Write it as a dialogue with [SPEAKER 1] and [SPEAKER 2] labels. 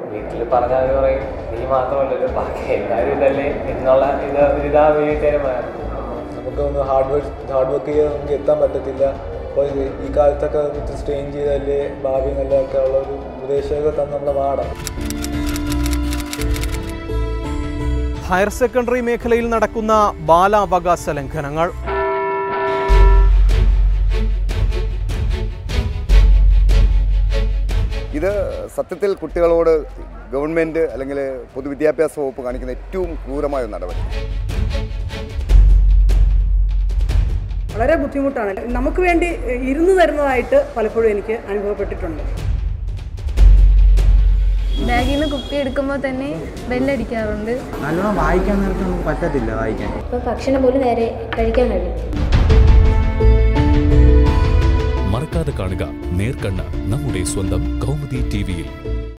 [SPEAKER 1] വീട്ടിൽ പറഞ്ഞാൽ അവർ പറയും നീ മാത്രമല്ലല്ലോ ബാക്കി എല്ലാവരും ഇതല്ലേ എന്നുള്ള ഇത് ഒരിതാ വീട്ടുകാരും
[SPEAKER 2] നമുക്ക് ഒന്ന് ഹാർഡ് വർക്ക് ഹാർഡ് വർക്ക് ചെയ്യാൻ നമുക്ക് എത്താൻ പറ്റത്തില്ല അപ്പോൾ ഇത് ഈ കാലത്തൊക്കെ ഇത്തിരി സ്ട്രെയിൻ ചെയ്താലേ ഭാവി നല്ലതൊക്കെ ഉള്ള ഒരു ഉപദേശമൊക്കെ തന്നെ നമ്മുടെ നാടാണ്
[SPEAKER 3] ഹയർ സെക്കൻഡറി മേഖലയിൽ നടക്കുന്ന ബാലാവകാശ ലംഘനങ്ങൾ
[SPEAKER 4] ഇത് സത്യത്തിൽ കുട്ടികളോട് ഗവൺമെൻറ് അല്ലെങ്കിൽ പൊതുവിദ്യാഭ്യാസ വകുപ്പ് കാണിക്കുന്ന ഏറ്റവും ക്രൂരമായ ഒരു നടപടി
[SPEAKER 5] വളരെ ബുദ്ധിമുട്ടാണ് നമുക്ക് വേണ്ടി ഇരുന്ന് തരുന്നതായിട്ട് പലപ്പോഴും എനിക്ക് അനുഭവപ്പെട്ടിട്ടുണ്ട്
[SPEAKER 6] ബാഗിൽ നിന്ന് കുപ്പി എടുക്കുമ്പോൾ തന്നെ ബെല്ലടിക്കാറുണ്ട്
[SPEAKER 7] നല്ലോണം വായിക്കാൻ നേരത്തെ നമുക്ക് പറ്റത്തില്ല വായിക്കാൻ
[SPEAKER 8] ഇപ്പോൾ ഭക്ഷണം പോലും നേരെ കഴിക്കാൻ കഴിയും
[SPEAKER 9] മറക്കാതെ കാണുക നേർക്കണ്ണ് നമ്മുടെ സ്വന്തം കൗമുദി ടിവിയിൽ